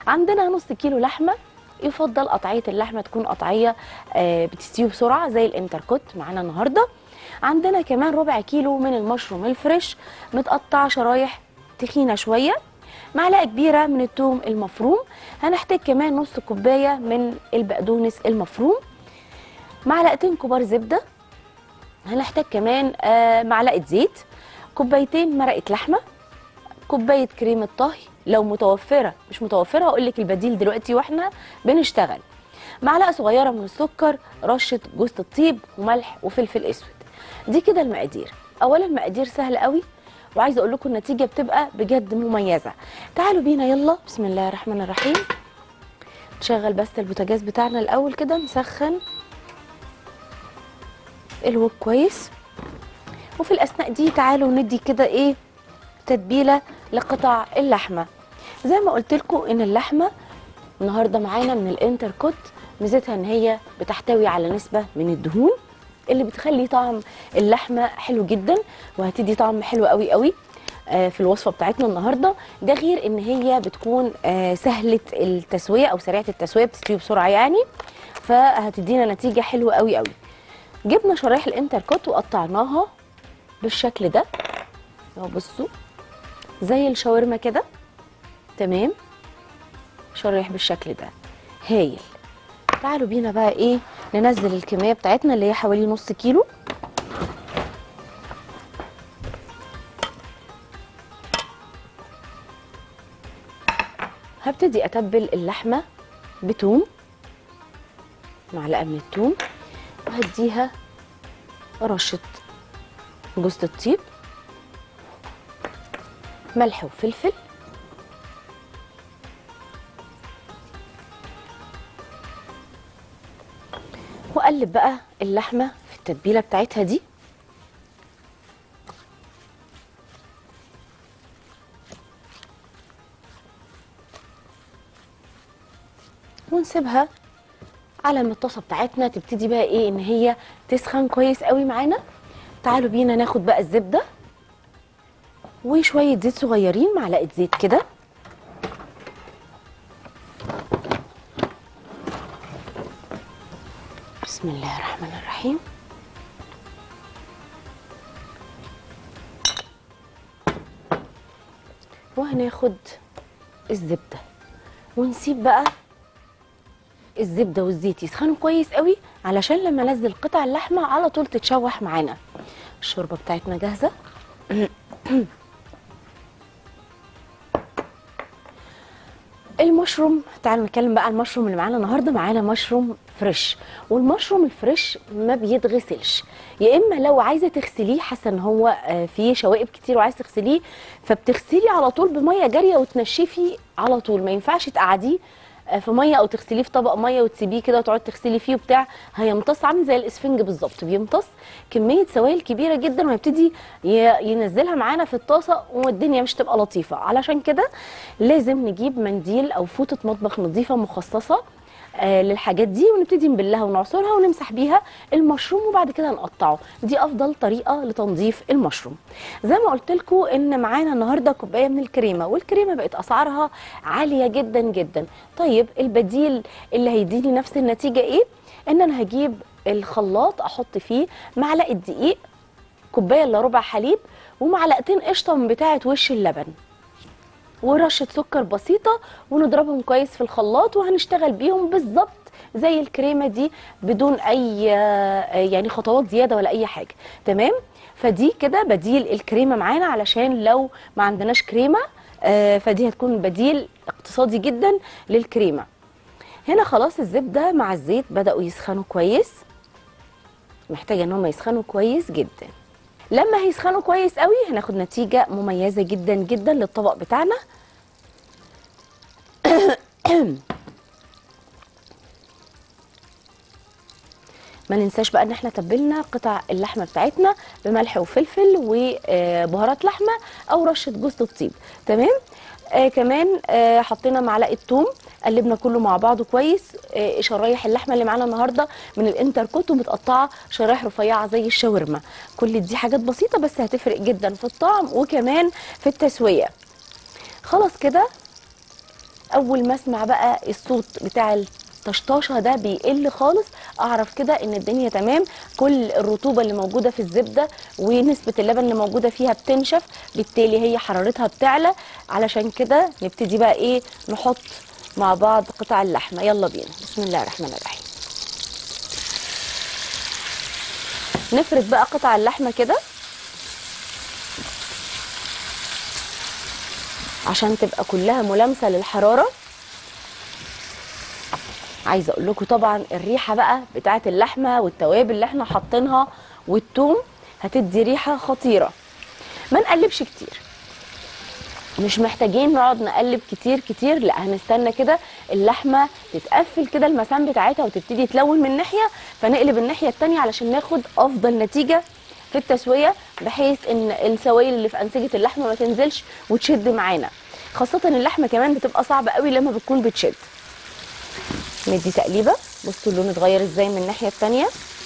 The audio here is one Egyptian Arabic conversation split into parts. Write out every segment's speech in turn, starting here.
عندنا نص كيلو لحمه يفضل قطعيه اللحمه تكون قطعيه آه، بتستوي بسرعه زي الانتركوت معانا النهارده عندنا كمان ربع كيلو من المشروم الفريش متقطع شرايح تخينه شويه معلقه كبيره من الثوم المفروم هنحتاج كمان نص كوبايه من البقدونس المفروم معلقتين كبار زبده هنحتاج كمان آه، معلقه زيت كوبايتين مرقه لحمه كوبايه كريمه طهي لو متوفره مش متوفره هقول لك البديل دلوقتي واحنا بنشتغل معلقه صغيره من السكر رشه جوز الطيب وملح وفلفل اسود دي كده المقادير اولا المقادير سهله قوي وعايزه اقول لكم النتيجه بتبقى بجد مميزه تعالوا بينا يلا بسم الله الرحمن الرحيم نشغل بس البوتاجاز بتاعنا الاول كده نسخن الوك كويس وفي الاثناء دي تعالوا ندي كده ايه تتبيله لقطع اللحمه زي ما قلت لكم ان اللحمه النهارده معانا من الانتركوت ميزتها ان هي بتحتوي على نسبه من الدهون اللي بتخلي طعم اللحمه حلو جدا وهتدي طعم حلو قوي قوي آه، في الوصفه بتاعتنا النهارده ده غير ان هي بتكون آه، سهله التسويه او سريعه التسويه بتستوي بسرعه يعني فهتدينا نتيجه حلوه قوي قوي جبنا شرايح الانتركوت وقطعناها بالشكل ده اهو بصوا زي الشاورما كده تمام شرايح بالشكل ده هايل تعالوا بينا بقى ايه ننزل الكميه بتاعتنا اللي هي حوالي نص كيلو هبتدي اتبل اللحمه بتوم معلقه من التوم وهديها رشه جوز الطيب ملح وفلفل واقلب بقى اللحمه في التتبيله بتاعتها دي ونسيبها على ما الطاسه بتاعتنا تبتدي بقى ايه ان هي تسخن كويس قوي معانا تعالوا بينا ناخد بقى الزبده وشويه زيت صغيرين معلقه زيت كده بسم الله الرحمن الرحيم وهناخد الزبده ونسيب بقى الزبده والزيت يسخنوا كويس قوي علشان لما انزل قطع اللحمه على طول تتشوح معانا الشوربه بتاعتنا جاهزه المشروم تعالوا نتكلم بقى عن المشروم اللي معانا النهارده معانا مشروم فريش والمشروم الفريش ما بيتغسلش يا اما لو عايزه تغسليه حاسه ان هو آه، فيه شوائب كتير وعايزه تغسليه فبتغسلي على طول بميه جاريه وتنشفي على طول ما ينفعش تقعديه آه، في ميه او تغسليه في طبق ميه وتسيبيه كده وتقعدي تغسلي فيه وبتاع هيمتص عامل زي الاسفنج بالظبط بيمتص كميه سوائل كبيره جدا وهيبتدي ي- ينزلها معانا في الطاسه والدنيا مش تبقى لطيفه علشان كده لازم نجيب منديل او فوطه مطبخ نظيفه مخصصه آه، للحاجات دي ونبتدي نبلها ونعصرها ونمسح بيها المشروم وبعد كده نقطعه دي افضل طريقه لتنظيف المشروم زي ما قلت لكم ان معانا النهارده كوبايه من الكريمه والكريمه بقت اسعارها عاليه جدا جدا طيب البديل اللي هيديني نفس النتيجه ايه ان انا هجيب الخلاط احط فيه معلقه دقيق كوبايه الا ربع حليب ومعلقتين قشطه من بتاعه وش اللبن ورشه سكر بسيطه ونضربهم كويس في الخلاط وهنشتغل بيهم بالظبط زي الكريمه دي بدون اي آه، يعني خطوات زياده ولا اي حاجه تمام فدي كده بديل الكريمه معانا علشان لو ما عندناش كريمه آه، فدي هتكون بديل اقتصادي جدا للكريمه هنا خلاص الزبده مع الزيت بداوا يسخنوا كويس محتاجه ان هم يسخنوا كويس جدا لما هيسخنوا كويس قوي هناخد نتيجه مميزه جدا جدا للطبق بتاعنا ما ننساش بقى ان احنا تبلنا قطع اللحمه بتاعتنا بملح وفلفل وبهارات لحمه او رشه جوز الطيب تمام آه كمان آه حطينا معلقه ثوم قلبنا كله مع بعضه كويس آه شرايح اللحمه اللي معانا النهارده من الانتركوت ومتقطعه شرايح رفيعه زي الشاورما كل دي حاجات بسيطه بس هتفرق جدا في الطعم وكمان في التسويه خلاص كده اول ما اسمع بقى الصوت بتاع الطشطاشه ده بيقل خالص اعرف كده ان الدنيا تمام كل الرطوبه اللي موجوده في الزبده ونسبه اللبن اللي موجوده فيها بتنشف بالتالي هي حرارتها بتعلى علشان كده نبتدي بقى ايه نحط مع بعض قطع اللحمه يلا بينا بسم الله الرحمن الرحيم نفرد بقى قطع اللحمه كده عشان تبقى كلها ملامسه للحراره عايزه اقول لكم طبعا الريحه بقى بتاعه اللحمه والتوابل اللي احنا حاطينها والثوم هتدي ريحه خطيره ما نقلبش كتير مش محتاجين نقعد نقلب كتير كتير لا هنستنى كده اللحمه تتقفل كده المسام بتاعتها وتبتدي تلون من ناحيه فنقلب الناحيه التانية علشان ناخد افضل نتيجه في التسويه بحيث ان السوائل اللي في انسجه اللحمه ما تنزلش وتشد معانا خاصه اللحمه كمان بتبقى صعبه قوي لما بتكون بتشد ندي تقليبه بصوا اللون اتغير ازاي من الناحيه التانية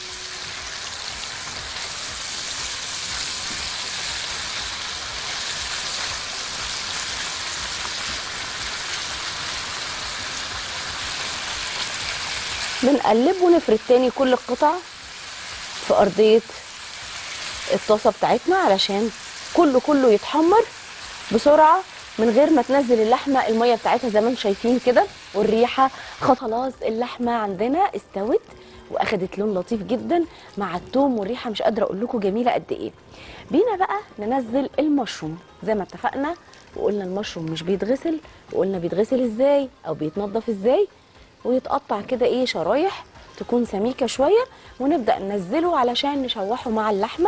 بنقلب ونفرد تاني كل القطع في ارضيه الطاسه بتاعتنا علشان كله كله يتحمر بسرعه من غير ما تنزل اللحمه الميه بتاعتها زي ما انتم شايفين كده والريحه خلاص اللحمه عندنا استوت واخدت لون لطيف جدا مع التوم والريحه مش قادره اقول لكم جميله قد ايه بينا بقى ننزل المشروم زي ما اتفقنا وقلنا المشروم مش بيتغسل وقلنا بيتغسل ازاي او بيتنضف ازاي ويتقطع كده ايه شرايح تكون سميكه شويه ونبدا ننزله علشان نشوحه مع اللحمه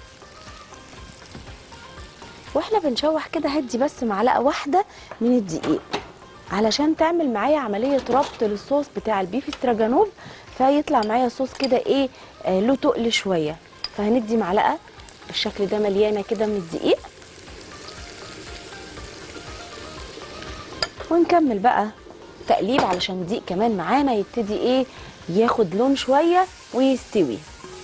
واحنا بنشوح كده هدي بس معلقه واحده من الدقيق علشان تعمل معايا عمليه ربط للصوص بتاع البيف استراجانوف فيطلع معايا صوص كده ايه آه له تقل شويه فهندي معلقه بالشكل ده مليانه كده من الدقيق ونكمل بقى تقليب علشان الدقيق كمان معانا يبتدي ايه ياخد لون شويه ويستوي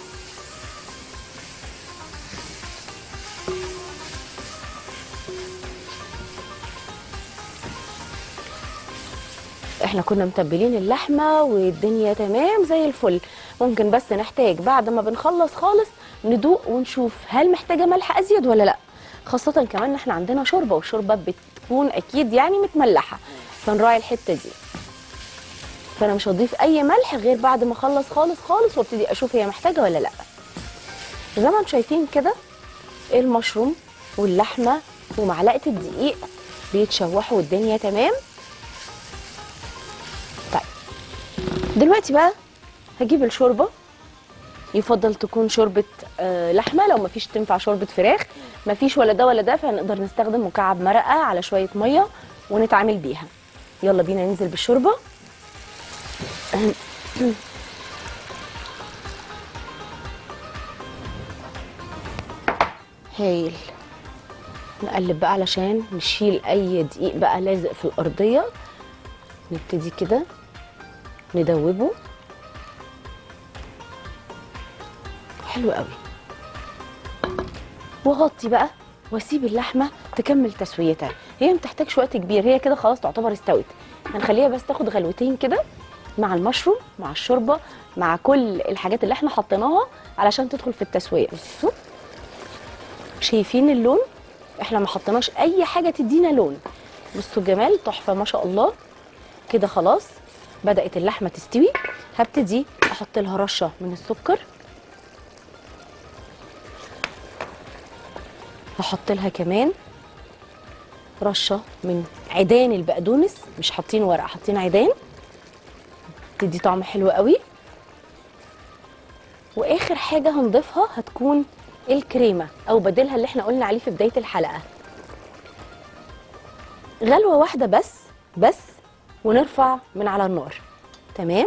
احنا كنا متبلين اللحمه والدنيا تمام زي الفل ممكن بس نحتاج بعد ما بنخلص خالص ندوق ونشوف هل محتاجه ملح ازيد ولا لا خاصه كمان ان احنا عندنا شوربه والشوربه بتكون اكيد يعني متملحه فنراعي الحته دي فانا مش هضيف اي ملح غير بعد ما اخلص خالص خالص وابتدي اشوف هي محتاجه ولا لا زي ما انتم شايفين كده المشروم واللحمه ومعلقه الدقيق بيتشوحوا والدنيا تمام طيب دلوقتي بقى هجيب الشوربه يفضل تكون شوربه آه لحمه لو مفيش تنفع شوربه فراخ مفيش ولا ده ولا ده فهنقدر نستخدم مكعب مرقه على شويه ميه ونتعامل بيها يلا بينا ننزل بالشوربه هايل نقلب بقى علشان نشيل اي دقيق بقى لازق في الارضيه نبتدي كده ندوبه حلو قوي واغطي بقى واسيب اللحمه تكمل تسويتها هي ما بتحتاجش وقت كبير هي كده خلاص تعتبر استوت هنخليها بس تاخد غلوتين كده مع المشروم مع الشوربه مع كل الحاجات اللي احنا حطيناها علشان تدخل في التسويه بصوا شايفين اللون احنا ما حطيناش اي حاجه تدينا لون بصوا الجمال تحفه ما شاء الله كده خلاص بدات اللحمه تستوي هبتدي احط لها رشه من السكر هحط لها كمان رشه من عيدان البقدونس مش حاطين ورق حاطين عيدان تدي طعم حلو قوي واخر حاجه هنضيفها هتكون الكريمه او بديلها اللي احنا قلنا عليه في بدايه الحلقه غلوه واحده بس بس ونرفع من على النار تمام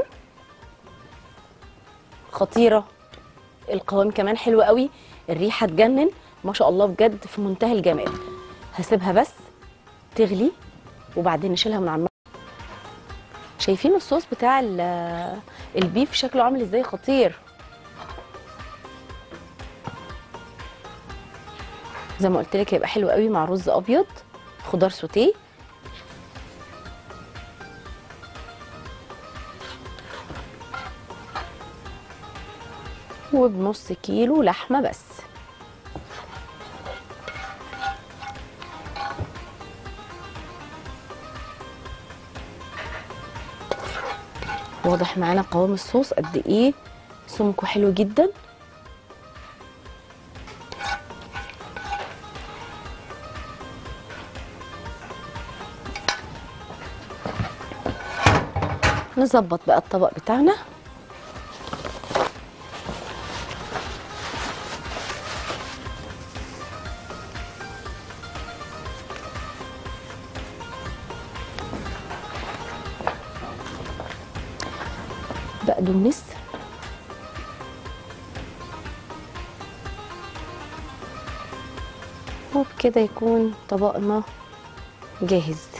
خطيره القوام كمان حلو قوي الريحه تجنن ما شاء الله بجد في منتهى الجمال هسيبها بس تغلي وبعدين نشيلها من على النار شايفين الصوص بتاع ال- البيف شكله عامل ازاي خطير زي ما قلت لك هيبقى حلو قوي مع رز ابيض خضار سوتيه وبنص كيلو لحمه بس واضح معانا قوام الصوص قد ايه سمكه حلو جدا نظبط بقى الطبق بتاعنا بقدونس وبكده يكون طبقنا جاهز